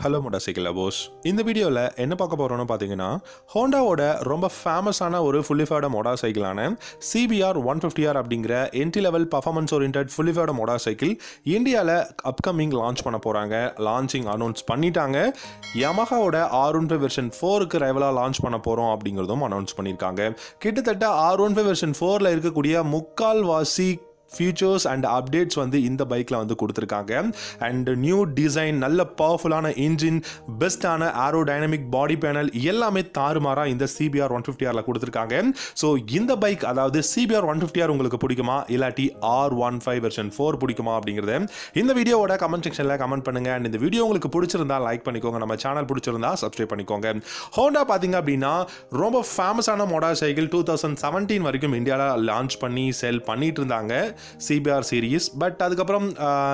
hello மோட்டா cycle Bose இந்த வீடியோவில் என்ன பார்க்க போகிறோம்னு பார்த்தீங்கன்னா ஹோண்டாவோட ரொம்ப ஃபேமஸான ஒரு ஃபுல்லிஃபைட மோடா சைக்கிளான சிபிஆர் ஒன் ஃபிஃப்டிஆர் அப்படிங்கிற entry level performance orient fully faired motorcycle இந்தியாவில் அப்கமிங் லான்ச் பண்ண போகிறாங்க லான்ச்சிங் அனௌன்ஸ் பண்ணிட்டாங்க யமஹாவோட ஆர் ஒன் ஃபைவ் வெர்ஷன் ஃபோருக்கு ரைவலாக லான்ச் பண்ண போகிறோம் அப்படிங்கிறதும் அனௌன்ஸ் பண்ணியிருக்காங்க கிட்டத்தட்ட ஆர் ஒன் ஃபைவ் வெர்ஷன் ஃபோரில் இருக்கக்கூடிய முக்கால்வாசி ஃபியூச்சர்ஸ் அண்ட் அப்டேட்ஸ் வந்து இந்த பைக்கில் வந்து கொடுத்துருக்காங்க அண்ட் நியூ டிசைன் நல்ல பவர்ஃபுல்லான இன்ஜின் பெஸ்ட்டான ஆரோ டைனமிக் பாடி பேனல் எல்லாமே தாறுமாறாக இந்த சிபிஆர் ஒன் ஃபிஃப்டி கொடுத்துருக்காங்க ஸோ இந்த பைக் அதாவது சிபிஆர் ஒன் ஃபிஃப்டி உங்களுக்கு பிடிக்குமா இல்லாட்டி R one five version four பிடிக்குமா அப்படிங்கிறத இந்த வீடியோவோட கமெண்ட் செக்ஷனில் கமெண்ட் பண்ணுங்க அண்ட் இந்த வீடியோ உங்களுக்கு பிடிச்சிருந்தா லைக் பண்ணிக்கோங்க நம்ம சேனல் பிடிச்சிருந்தா சப்ஸ்கிரைப் பண்ணிக்கோங்க ஹோண்டா பார்த்தீங்க அப்படின்னா ரொம்ப ஃபேமஸான motorcycle two thousand seventeen வரைக்கும் இந்தியாவில் லான்ச் பண்ணி செல் பண்ணிட்டு இருந்தாங்க சிபிஆர் சீரீஸ் பட் அதுக்கப்புறம்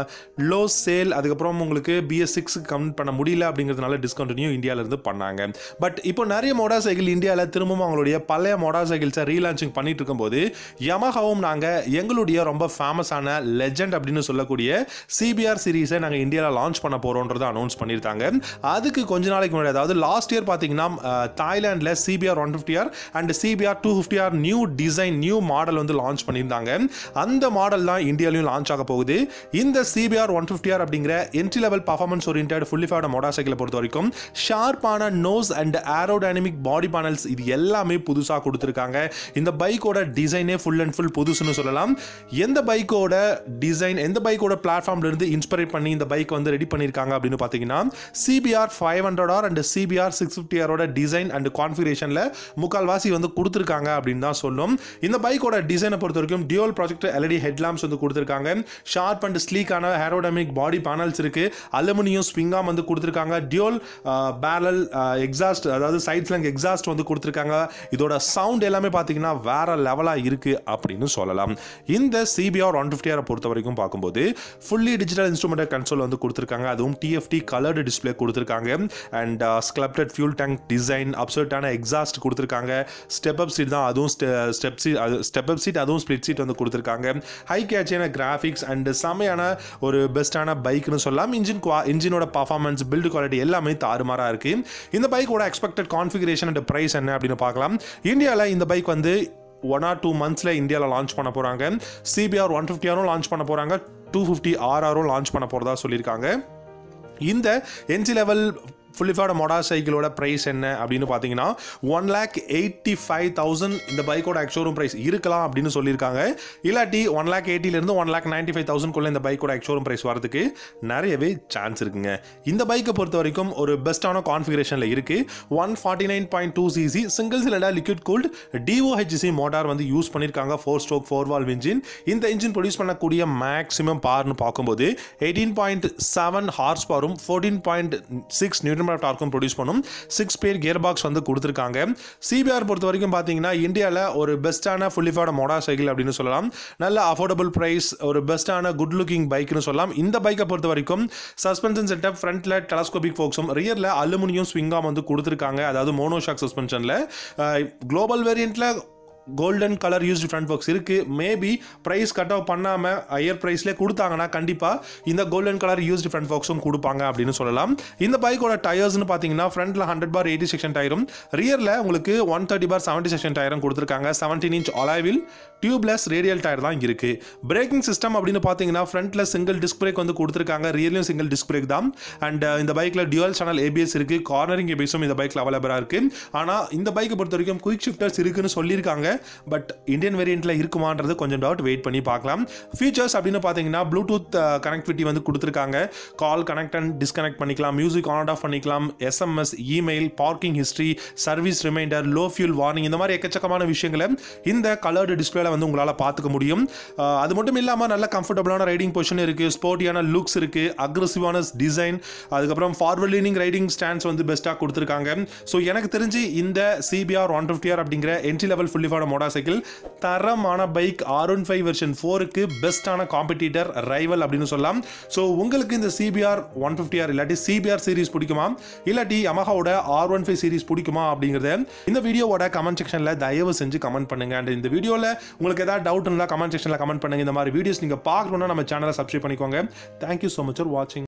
லோ சேல் அதுக்கப்புறம் உங்களுக்கு பிஎஸ் சிக்ஸ் கம்ப்ளீட் பண்ண முடியல அப்படிங்கிறதுனால டிஸ்கண்டினியூ இந்தியாவிலேருந்து பண்ணாங்க பட் இப்போ நிறைய மோடா சைக்கிள் இந்தியாவில் திரும்பவும் அவங்களுடைய பழைய மோடா சைக்கிள்ஸை ரீலான்ச்சிங் பண்ணிட்டு இருக்கும்போது யமஹாவும் நாங்கள் எங்களுடைய ரொம்ப ஃபேமஸான லெஜெண்ட் அப்படின்னு சொல்லக்கூடிய சிபிஆர் சீரீஸை நாங்கள் இந்தியாவில் லான்ச் பண்ண போகிறோன்றதை அனௌன்ஸ் பண்ணியிருக்காங்க அதுக்கு கொஞ்ச நாளைக்கு முன்னாடி அதாவது லாஸ்ட் இயர் பார்த்தீங்கன்னா தாய்லாண்டில் CBR one fifty R and CBR two fifty R new design new model வந்து லான்ச் பண்ணியிருந்தாங்க அந்த மாடல் தான் இந்தியாவிலையும் லான்ச் ஆக போகுது இந்த சிபிஆர் ஒன் ஃபிஃப்டிஆர் அப்படிங்கிற entry level performance orient fully faired மோட்டார் சைக்கிளை பொறுத்த வரைக்கும் ஷார்ப்பான nose and aerodynamic body panels இது எல்லாமே புதுசாக கொடுத்துருக்காங்க இந்த பைக்கோட டிசைனே ஃபுல் அண்ட் ஃபுல் புதுசுன்னு சொல்லலாம் எந்த பைக்கோட டிசைன் எந்த பைக்கோட பிளாட்ஃபார்ம்ல இருந்து இன்ஸ்பைர் பண்ணி இந்த பைக் வந்து ரெடி பண்ணியிருக்காங்க அப்படின்னு பார்த்தீங்கன்னா CBR five hundred R and CBR six fifty ஆரோட டிசைன் அண்ட் கான்ஃபிகரேஷனில் முக்கால்வாசி வந்து கொடுத்துருக்காங்க அப்படின்னு தான் சொல்லும் இந்த பைக்கோட டிசைனை பொறுத்த வரைக்கும் டியூல் ப்ராஜெக்ட் எல்இடி ஹெட்லாம்ப்ஸ் வந்து கொடுத்துருக்காங்க ஷார்ப் அண்ட் ஸ்லீக்கான ஹேரோடமிக் பாடி பேனல்ஸ் இருக்கு அலுமினியம் ஸ்விங்காம் வந்து கொடுத்துருக்காங்க டியூல் பேரல் எக்ஸாஸ்ட் அதாவது சைட் ஸ்லங் எக்ஸாஸ்ட் வந்து கொடுத்துருக்காங்க இதோட சவுண்ட் எல்லாமே பார்த்தீங்கன்னா வேற லெவலாக இருக்கு அப்படின்னு சொல்லலாம் இந்த சிபிஆர் ஒன் ஃபிஃப்டிஆரை பொறுத்த வரைக்கும் பார்க்கும்போது ஃபுல்லி டிஜிட்டல் இன்ஸ்ட்ருமெண்ட் கன்சோல் வந்து கொடுத்துருக்காங்க அதுவும் டிஎஃப்டி கலர்டு டிஸ்பிளே கொடுத்துருக்காங்க and sculpted fuel tank design அப்சர்ட்டான எக்ஸாஸ்ட் கொடுத்துருக்காங்க ஸ்டெப் அப் சீட் தான் அதுவும் step seat step up seat அதுவும் ஸ்பிளிட் சீட் வந்து கொடுத்துருக்காங்க ஹை கேட்சியான கிராஃபிக்ஸ் அண்ட் செமையான ஒரு பெஸ்ட்டான பைக்னு சொல்லலாம் இன்ஜின் குவா இன்ஜினோட பர்ஃபார்மன்ஸ் பில்டு குவாலிட்டி எல்லாமே தாறுமாறாக இருக்கு இந்த பைக்கோட எக்ஸ்பெக்டட் கான்ஃபிகரேஷன் அண்ட் ப்ரைஸ் என்ன அப்படின்னு பார்க்கலாம் இந்தியாவில் இந்த பைக் வந்து ஒன் ஆர் டூ மந்த்ஸில் இந்தியாவில் லான்ச் பண்ண போகிறாங்க சிபிஆர் ஒன் ஃபிஃப்டியாரும் லான்ச் பண்ண போகிறாங்க டூ ஃபிஃப்டி ஆர்ஆரும் லான்ச் பண்ண போகிறதா சொல்லியிருக்காங்க இந்த என்ஜி லெவல் ஃபுல்லிஃபைட மோடா சைக்கிளோட ப்ரைஸ் என்ன அப்படின்னு பார்த்தீங்கன்னா one lakh eighty five thousand இந்த பைக்கோட எக்ஷோரூம் ப்ரைஸ் இருக்கலாம் அப்படின்னு சொல்லியிருக்காங்க இல்லாட்டி ஒன் லேக் எயிட்டிலேருந்து ஒன் லேக் நைன்ட்டி ஃபைவ் தௌசண்ட்குள்ளே இந்த பைக்கோட எக்ஷோரூம் ப்ரைஸ் வரதுக்கு நிறையவே சான்ஸ் இருக்குங்க இந்த பைக்கை பொறுத்த வரைக்கும் ஒரு பெஸ்ட்டான கான்ஃபிகரேஷனில் இருக்குது one forty nine point two cc single cylinder liquid cooled DOHC motor வந்து யூஸ் பண்ணியிருக்காங்க four stroke four valve engine இந்த இன்ஜின் ப்ரொடியூஸ் பண்ணக்கூடிய மேக்ஸிமம் பார்னு பார்க்கும்போது எயிட்டீன் பாயிண்ட் செவன் ஹார்ஸ் பவரும் fourteen point six newton metre டார்க்கும் ப்ரொடியூஸ் பண்ணும் six பேர் கியர் பாக்ஸ் வந்து கொடுத்துருக்காங்க சிபிஆர் பொறுத்த வரைக்கும் பார்த்தீங்கன்னா இந்தியாவில் ஒரு பெஸ்ட்டான ஃபுல்லிஃபைட மோடா சைக்கிள் அப்படின்னு சொல்லலாம் நல்ல அஃபோர்டபுள் ப்ரைஸ் ஒரு பெஸ்ட்டான குட் லுக்கிங் பைக்னு சொல்லலாம் இந்த பைக்கை பொறுத்த வரைக்கும் சஸ்பென்ஷன் செட்டப் ஃப்ரண்ட்டில் டெலஸ்கோபிக் ஃபோக்ஸும் ரியரில் அலுமினியம் ஸ்விங்காம் வந்து கொடுத்துருக்காங்க அதாவது மோனோஷாக் சஸ்பென்ஷனில் குளோபல் வேரியண்ட்டில் golden colour USD front forks இருக்குது மேபி ப்ரைஸ் கட் ஆஃப் பண்ணாமல் ஹையர் ப்ரைஸ்லேயே கொடுத்தாங்கன்னா கண்டிப்பாக இந்த கோல்டன் கலர் யூஸ்டு ஃப்ரண்ட் பாக்ஸும் கொடுப்பாங்க அப்படின்னு சொல்லலாம் இந்த பைக்கோட டயர்ஸ்னு பார்த்தீங்கன்னா ஃப்ரண்ட்டில் ஹண்ட்ரட் பார் எயிட்டி செக்ஷன் டயரும் ரியரில் உங்களுக்கு one thirty by seventy section டயரும் கொடுத்துருக்காங்க செவன்டீன் இன்ச் அலாவில் டியூப்லெஸ் ரேடியல் டயர் தான் இருக்குது பிரேக்கிங் சிஸ்டம் அப்படின்னு பார்த்தீங்கன்னா ஃப்ரண்ட்டில் சிங்கிள் டிஸ்க் பிரேக் வந்து கொடுத்துருக்காங்க ரியர்லையும் சிங்கிள் டிஸ்க் பிரேக் தான் அண்ட் இந்த பைக்கில் டியூவல் சேனல் ஏபிஎஸ் இருக்குது கார்னரிங் ஏபிஎஸும் இந்த பைக்கில் அவைலபிளாக இருக்குது ஆனால் இந்த பைக்கை பொறுத்த வரைக்கும் குயிக் ஷிஃப்டர்ஸ் இருக்குன்னு சொல்லியிருக்காங்க பட் இந்தியன் வேரியண்ட்டில் இருக்குமான்றது கொஞ்சம் டவுட் வெயிட் பண்ணி பார்க்கலாம் ஃபீச்சர்ஸ் அப்படின்னு பார்த்தீங்கன்னா ப்ளூடூத் கனெக்டிவிட்டி வந்து கொடுத்துருக்காங்க கால் கனெக்ட் அண்ட் டிஸ்கனெக்ட் பண்ணிக்கலாம் மியூசிக் ஆன் ஆஃப் பண்ணிக்கலாம் SMS email parking history service reminder low fuel warning இந்த மாதிரி எக்கச்சக்கமான விஷயங்களை இந்த கலர்டு டிஸ்பிளேல வந்து உங்களால் பார்த்துக்க முடியும் அது மட்டும் இல்லாமல் நல்ல கம்ஃபர்டபுளான ரைடிங் பொசிஷன் இருக்குது ஸ்போர்ட்டியான லுக்ஸ் இருக்குது அக்ரெசிவான டிசைன் அதுக்கப்புறம் ஃபார்வர்ட் லீனிங் ரைடிங் ஸ்டாண்ட்ஸ் வந்து பெஸ்ட்டாக கொடுத்துருக்காங்க ஸோ எனக்கு தெரிஞ்சு இந்த சிபிஆர் ஒன் ஃபிஃப்டிஆர் அப்படிங்கிற என்ட்ரி லெவல் ஃபுல்லிஃபான மோடா சைக்கிள் தரமான bike R one five version ஃபோருக்கு பெஸ்ட்டான காம்படிட்டர் ரைவல் அப்படின்னு சொல்லலாம் ஸோ உங்களுக்கு இந்த சிபிஆர் ஒன் ஃபிஃப்டிஆர் இல்லாட்டி சிபிஆர் சீரிஸ் பிடிக்குமா இல்லாட்டி யமஹாவோட ஆர் ஒன் ஃபைவ் சீரிஸ் பிடிக்குமா அப்படிங்கிறத இந்த வீடியோவோட கமெண்ட் செக்ஷனில் தயவு செஞ்சு கமெண்ட் பண்ணுங்க அண்ட் இந்த வீடியோவில் உங்களுக்கு ஏதாவது டவுட் இருந்தால் கமெண்ட் செக்ஷனில் கமெண்ட் பண்ணுங்க இந்த மாதிரி வீடியோஸ் நீங்கள் பார்க்கணுன்னா நம்ம சேனலை சப்ஸ்கிரைப் பண்ணிக்கோங்க தேங்க்யூ ஸோ மச் ஃபார் வாட்சிங்